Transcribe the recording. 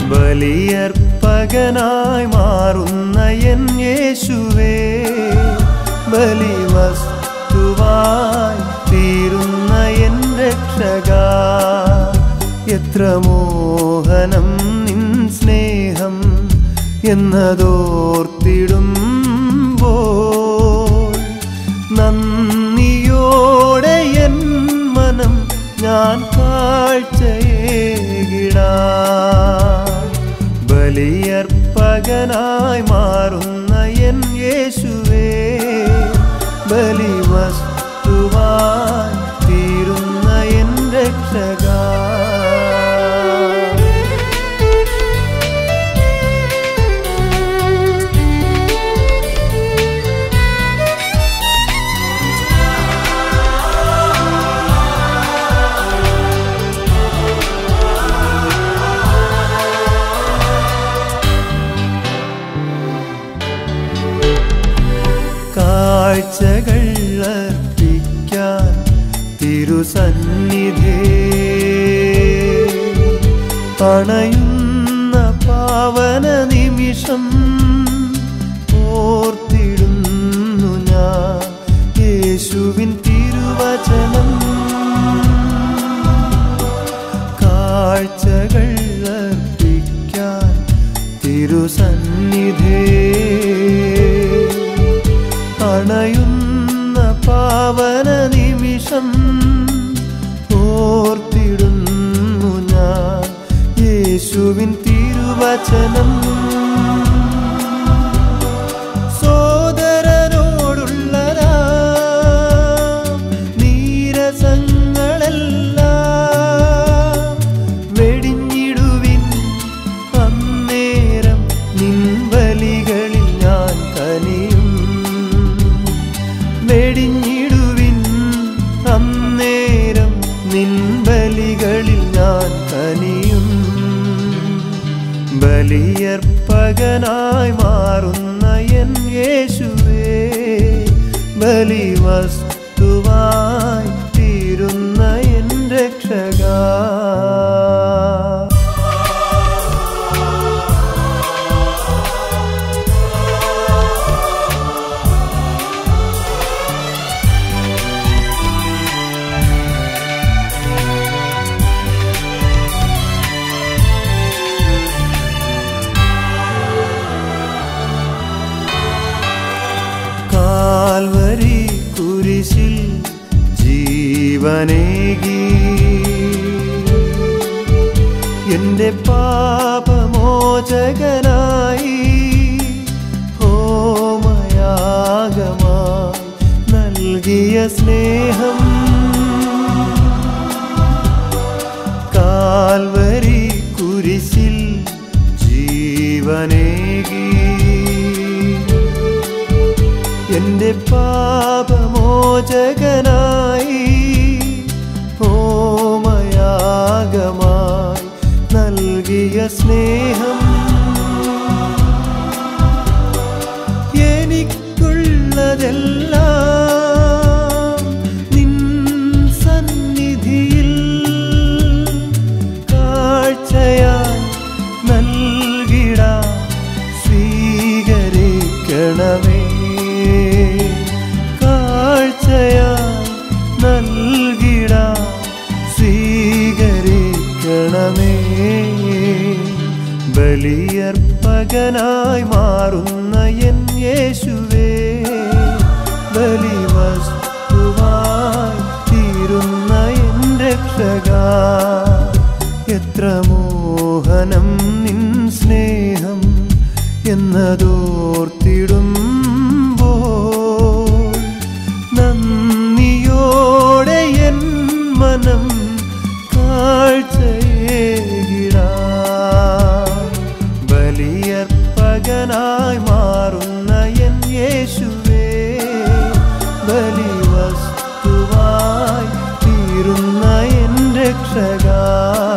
ബലിയർപ്പകനായി മാറുന്ന എൻ യേശുവേ ബലി വസ്തുവായി തീരുന്ന എൻ രക്ഷക എത്ര മോഹനം നിൻ സ്നേഹം എന്നതോർത്തിടുമ്പോൾ നന്ദിയോടെ എൻ മനം ഞാൻ കാഴ്ചയേകിടാ ബലിയർപ്പകനായി മാറുന്ന എൻ യേശുവേ ബലി വസ്തുവായി തീരുന്ന എൻ രക്ഷക കാഴ്ചകൾ അർപ്പിക്കാൻ തിരുസന്നിധേ അണയുന്ന പാവന നിമിഷം ഓർത്തിടുന്നു ഞാൻ യേശുവിൻ തിരുവചനം കാഴ്ചകൾ അർപ്പിക്കാൻ തിരുസന്നിധേ അണയുന്ന പാവന നിമിഷം ഓർത്തിടുന്നു ഞാൻ യേശുവിൻ തിരുവചനം സോദരനോടുള്ളതാ നീരസങ്ങളെല്ലാം വെടിഞ്ഞിടുവിൻ അന്നേരം നിൻ ബലികളിൽ ഞാൻ കനിയും വെടിഞ്ഞിടുവിൻ അന്നേരം നിൻ ബലികളിൽ ഞാൻ കനിയും ബലിയർപ്പകനായി മാറുന്ന എൻ യേശുവേ ബലി വസ്തുവായി തീരുന്ന എൻ രക്ഷക കാൽവരി കുരിശിൽ ജീവനേകി എന്റെ പാപമോചകനായി ഹോമയാഗമായി നൽകിയ സ്നേഹം കാൽവരി കുരിശിൽ ജീവനേകി എന്റെ പാപമോചകനായി ഹോമയാഗമായി നൽകിയ സ്നേഹം എനിക്കുള്ളതെല്ലാം നിൻ സന്നിധിയിൽ കാഴ്ചയായി നൽകിടാ സ്വീകരിക്കണമേ കാഴ്ചയായി നൽകിടാ സ്വീകരിക്കണമേ ബലിയർപ്പകനായി മാറുന്ന എൻ യേശുവേ ബലി വസ്തുവായി തീരുന്ന എൻ രക്ഷക എത്ര മോഹനം നിൻ സ്നേഹം എന്നതോർത്തിടുമ്പോൾ നന്ദിയോടെ എൻ മനം കാഴ്ചയേകിടാ ബലിയർപ്പകനായി മാറുന്ന എൻ യേശുവേ ബലി വസ്തുവായി തീരുന്ന എൻ രക്ഷക